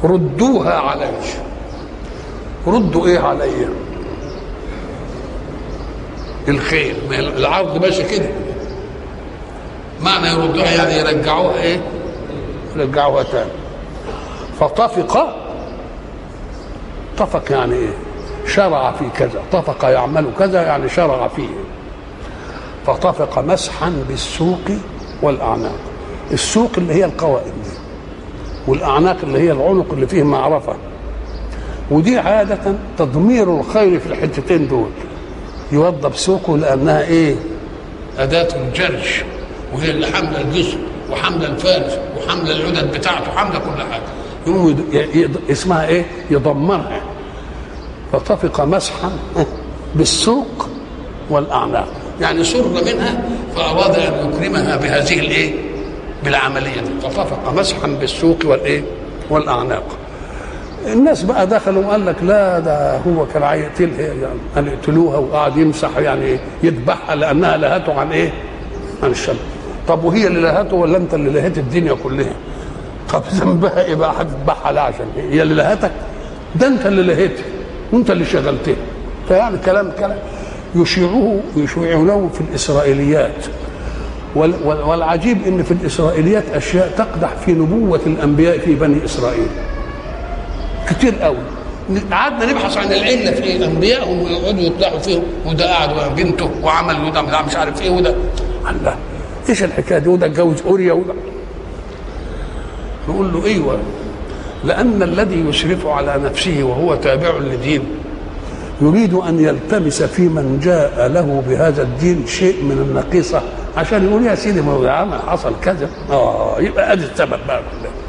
ردوها علي ردوا ايه علي الخير ما العرض ماشي كده معنى يردوها يعني يرجعوها ايه يرجعوها تاني فطفق طفق يعني ايه شرع في كذا طفق يعمل كذا يعني شرع فيه فطفق مسحا بالسوق والاعناق السوق اللي هي القوائم دي والاعناق اللي هي العنق اللي فيه معرفه ودي عاده تضمير الخير في الحتتين دول يوضب سوقه لانها ايه اداه الجرش وهي اللي حامله الجسم وحامله الفارس وحامله العدد بتاعته حامله كل حاجه يقوم يد... يد... اسمها ايه يضمرها فطفق مسحا بالسوق والاعناق يعني سر منها فاراد ان يكرمها بهذه الايه بالعمليه دي فطفق مسحا بالسوق والايه والاعناق الناس بقى دخلوا وقال لك لا ده هو كان هيقتلها يعني قال اقتلوها وقعد يمسح يعني ايه يذبحها لانها لهته عن ايه؟ عن الشمس طب وهي اللي لهته ولا انت اللي لهيت الدنيا كلها؟ طب ذنبها ايه بقى هتذبحها لا عشان ايه؟ هي اللي لهتك؟ ده انت اللي لهيتها وانت اللي شغلتها فيعني كلام كلام يشيعوه يشيعونه في الاسرائيليات والعجيب ان في الاسرائيليات اشياء تقدح في نبوه الانبياء في بني اسرائيل كتير قوي قعدنا نبحث عن العله في انبيائهم ويقعدوا يطلعوا فيهم وده قعد وده بنته وعمل وده مش عارف ايه وده الله ايش الحكايه دي وده اتجوز اوريا وده نقول له ايوه لان الذي يشرف على نفسه وهو تابع لدين يريد ان يلتمس في من جاء له بهذا الدين شيء من النقيصه عشان يقول يا سيدي ما هو يا عم حصل كذا اه يبقى ادي السبب بقى كله